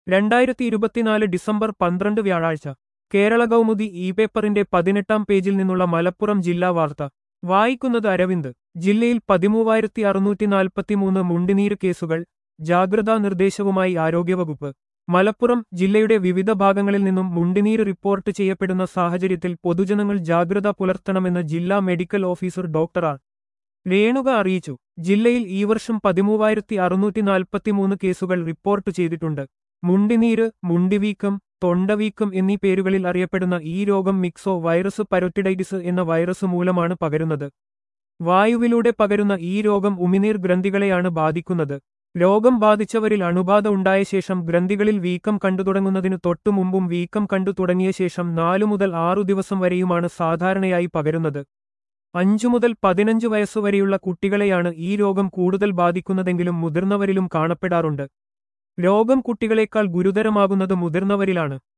രണ്ടായിരത്തി ഇരുപത്തിനാല് ഡിസംബർ പന്ത്രണ്ട് വ്യാഴാഴ്ച കേരള കൗമുദി ഇ പേപ്പറിന്റെ പതിനെട്ടാം പേജിൽ നിന്നുള്ള മലപ്പുറം ജില്ലാ വാർത്ത വായിക്കുന്നത് അരവിന്ദ് ജില്ലയിൽ പതിമൂവായിരത്തി അറുന്നൂറ്റി നാൽപ്പത്തിമൂന്ന് മുണ്ടിനീര് കേസുകൾ ജാഗ്രതാ നിർദ്ദേശവുമായി ആരോഗ്യവകുപ്പ് മലപ്പുറം ജില്ലയുടെ വിവിധ ഭാഗങ്ങളിൽ നിന്നും മുണ്ടിനീര് റിപ്പോർട്ട് ചെയ്യപ്പെടുന്ന സാഹചര്യത്തിൽ പൊതുജനങ്ങൾ ജാഗ്രത പുലർത്തണമെന്ന് ജില്ലാ medical officer doctor R Renuka അറിയിച്ചു ജില്ലയിൽ ഈ വർഷം പതിമൂവായിരത്തി അറുന്നൂറ്റി നാൽപ്പത്തിമൂന്ന് കേസുകൾ റിപ്പോർട്ട് ചെയ്തിട്ടുണ്ട് മുണ്ടിനീര് മുണ്ടിവീക്കം തൊണ്ടവീക്കം എന്നീ പേരുകളിൽ അറിയപ്പെടുന്ന ഈ രോഗം മിക്സോ വൈറസ് പരോട്ടിഡൈറ്റിസ് എന്ന വൈറസ് മൂലമാണ് പകരുന്നത് വായുവിലൂടെ പകരുന്ന ഈ രോഗം ഉമിനീർ ഗ്രന്ഥികളെയാണ് ബാധിക്കുന്നത് രോഗം ബാധിച്ചവരിൽ അണുബാധ ഉണ്ടായ ശേഷം ഗ്രന്ഥികളിൽ വീക്കം കണ്ടു തുടങ്ങുന്നതിനു തൊട്ടു മുമ്പും വീക്കം കണ്ടു തുടങ്ങിയ ശേഷം നാലു മുതൽ ആറു ദിവസം വരെയുമാണ് സാധാരണയായി പകരുന്നത് അഞ്ചു മുതൽ പതിനഞ്ച് വയസ്സുവരെയുള്ള കുട്ടികളെയാണ് ഈ രോഗം കൂടുതൽ ബാധിക്കുന്നതെങ്കിലും മുതിർന്നവരിലും കാണപ്പെടാറുണ്ട് രോഗം കുട്ടികളെക്കാൾ ഗുരുതരമാകുന്നത് മുതിർന്നവരിലാണ്